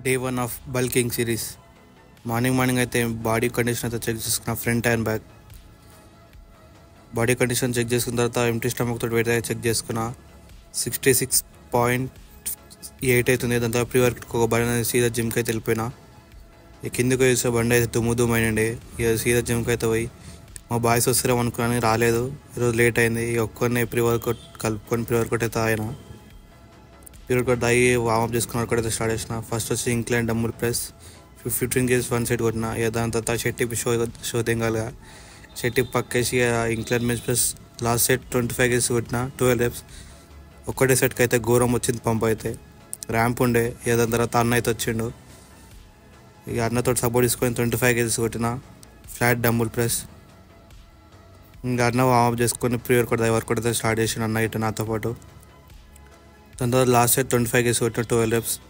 day one of bulking series morning morning అయితే body condition అయితే check చేసుకున్న front and back body condition check చేసుకున్న తర్వాత empty stomach తోటి వెయిట్ చెక్ చేసుకున్న సిక్స్టీ సిక్స్ పాయింట్ ఎయిట్ అవుతుంది దాని తర్వాత ప్రీ వర్క్ ఒక బండి అనేది సీదా జిమ్కి అయితే వెళ్ళిపోయినా ఇక కిందకి వేసే బండి అయితే దుమ్ము దుమ్ము అయినండి ఇక సీదా జిమ్కి అయితే పోయి మా బాయ్స్ వస్తారేమో అనుకున్నాను రాలేదు ఈరోజు లేట్ అయింది ఇక ఒక్కరిని ప్రీ వర్కౌట్ కలుపుకొని ప్రీ వర్కౌట్ అయితే ఆయన ప్రీ వర్కౌట్ తాగి వామప్ చేసుకుని వర్కౌట్ అయితే స్టార్ట్ చేసిన ఫస్ట్ వచ్చి incline dumbbell press fifteen kgs one side కొట్టిన ఇక దాని తర్వాత షెట్టి షో షో దింగాలిగా షెట్టి పక్కేసి incline bench press last set twenty five kgs కొట్టిన ట్వెల్వ్ రెప్స్ ఒక్కటే సెట్కి అయితే ఘోరం వచ్చింది పంప్ అయితే ర్యాంప్ ఉండే ఇక దాని తర్వాత అన్న అయితే వచ్చిండు ఇక అన్నతో సపోర్ట్ తీసుకొని ట్వంటీ ఫైవ్ కేజీస్ కొట్టిన ఫ్లాట్ డమ్ముల్ ప్రెస్ ఇంకా అన్న వామప్ చేసుకొని ప్రీ వర్కౌట్ వర్కౌట్ అయితే స్టార్ట్ చేసిన అన్న ఇటు నాతో పాటు దాని తర్వాత last set twenty five kgs కొట్టిన ట్వెల్వ్ రెప్స్